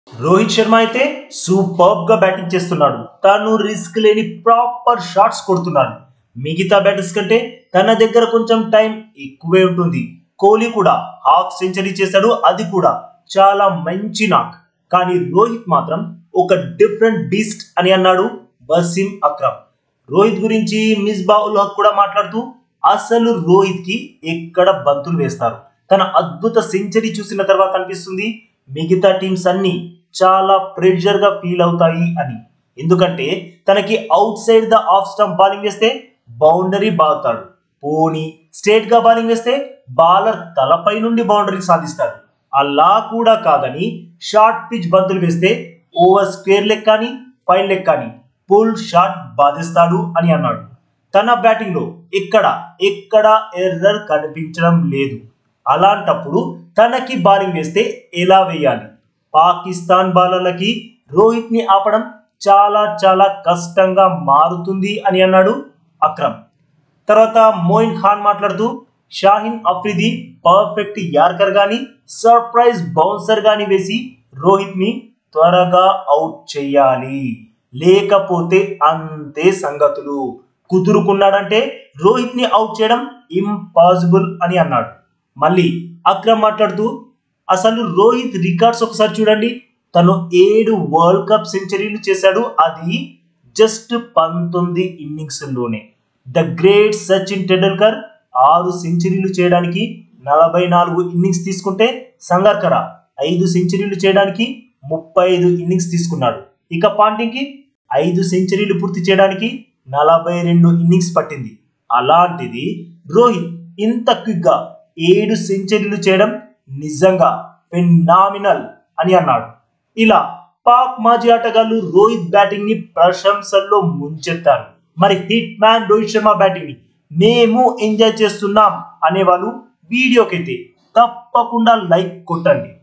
రోహిత్ శర్మ అయితే సూపర్బ్ గా బ్యాటింగ్ చేస్తున్నాడు తను రిస్క్ లేని ప్రాపర్ షాట్స్ కొడుతున్నాడు మిగతా బ్యాటర్స్ కంటే తన దగ్గర కొంచెం టైం ఎక్కువే ఉంటుంది కోహ్లీ కూడా హాఫ్ సెంచరీ చేశాడు అది కూడా చాలా మంచి నాక్ కానీ రోహిత్ మాత్రం ఒక డిఫరెంట్ బీస్ట్ అని అన్నాడు బసీం అక్రమ్ రోహిత్ గురించి మిస్బా ఉల్ హక్ కూడా మాట్లాడుతూ అసలు రోహిత్ కి ఎక్కడ బంతులు వేస్తారు తన అద్భుత సెంచరీ చూసిన తర్వాత అనిపిస్తుంది మిగతా టీమ్స్ అన్ని చాలా ప్రెషర్ గా ఫీల్ అవుతాయి అని ఎందుకంటే తనకి outside the off stump bowling వేస్తే బౌండరీ బాగుతాడు పోనీ స్ట్రేట్ గా బౌలింగ్ వేస్తే బాలర్ తలపై నుండి బౌండరీ సాధిస్తాడు అలా కూడా కాదని షార్ట్ పిచ్ బంతులు వేస్తే ఓవర్ స్క్వేర్ లెగ్ కానీ ఫైన్ లెగ్ కానీ పుల్ షాట్ బాధిస్తాడు అని అన్నాడు తన బ్యాటింగ్ లో ఎక్కడ ఎక్కడ ఎర్రర్ కనిపించడం లేదు అలాంటప్పుడు తనకి బౌలింగ్ వేస్తే ఎలా వేయాలి పాకిస్తాన్ బౌలర్లకి రోహిత్ ని ఆపడం చాలా చాలా కష్టంగా మారుతుంది అని అన్నాడు అక్రమ్ తర్వాత మోయిన్ ఖాన్ మాట్లాడుతూ షాహిన్ అఫ్రిది పర్ఫెక్ట్ యార్కర్ గాని సర్ప్రైజ్ బౌన్సర్ గాని వేసి రోహిత్ ని త్వరగా అవుట్ చేయాలి లేకపోతే అంతే సంగతులు కుదురుకున్నాడంటే రోహిత్ ని అవుట్ చేయడం ఇంపాసిబుల్ అని అన్నాడు మళ్ళీ అక్రమ్ మాట్లాడుతూ అసలు రోహిత్ రికార్డ్స్ ఒకసారి చూడండి తను ఏడు వరల్డ్ కప్ సెంచరీలు చేశాడు అది జస్ట్ పంతొమ్మిది ఇన్నింగ్స్ లోనే ద గ్రేట్ సచిన్ టెండూల్కర్ ఆరు సెంచరీలు చేయడానికి నలభై నాలుగు ఇన్నింగ్స్ తీసుకుంటే సంగర్కర ఐదు సెంచరీలు చేయడానికి ముప్పై ఐదు ఇన్నింగ్స్ తీసుకున్నాడు ఇక పాంటింగ్కి ఐదు సెంచరీలు పూర్తి చేయడానికి నలభై రెండు ఇన్నింగ్స్ పట్టింది అలాంటిది రోహిత్ ఇంత క్విక్ గా ఏడు సెంచరీలు చేయడం నిజంగా ఫెనామినల్ అని అన్నాడు ఇలా పాక్ మాజీ ఆటగాళ్లు రోహిత్ బ్యాటింగ్ ని ప్రశంసల్లో ముంచెత్తారు మరి hit man Rohit Sharma batting ని మేము ఎంజాయ్ చేస్తున్నాం అనేవాళ్ళు వీడియోకైతే తప్పకుండా లైక్ కొట్టండి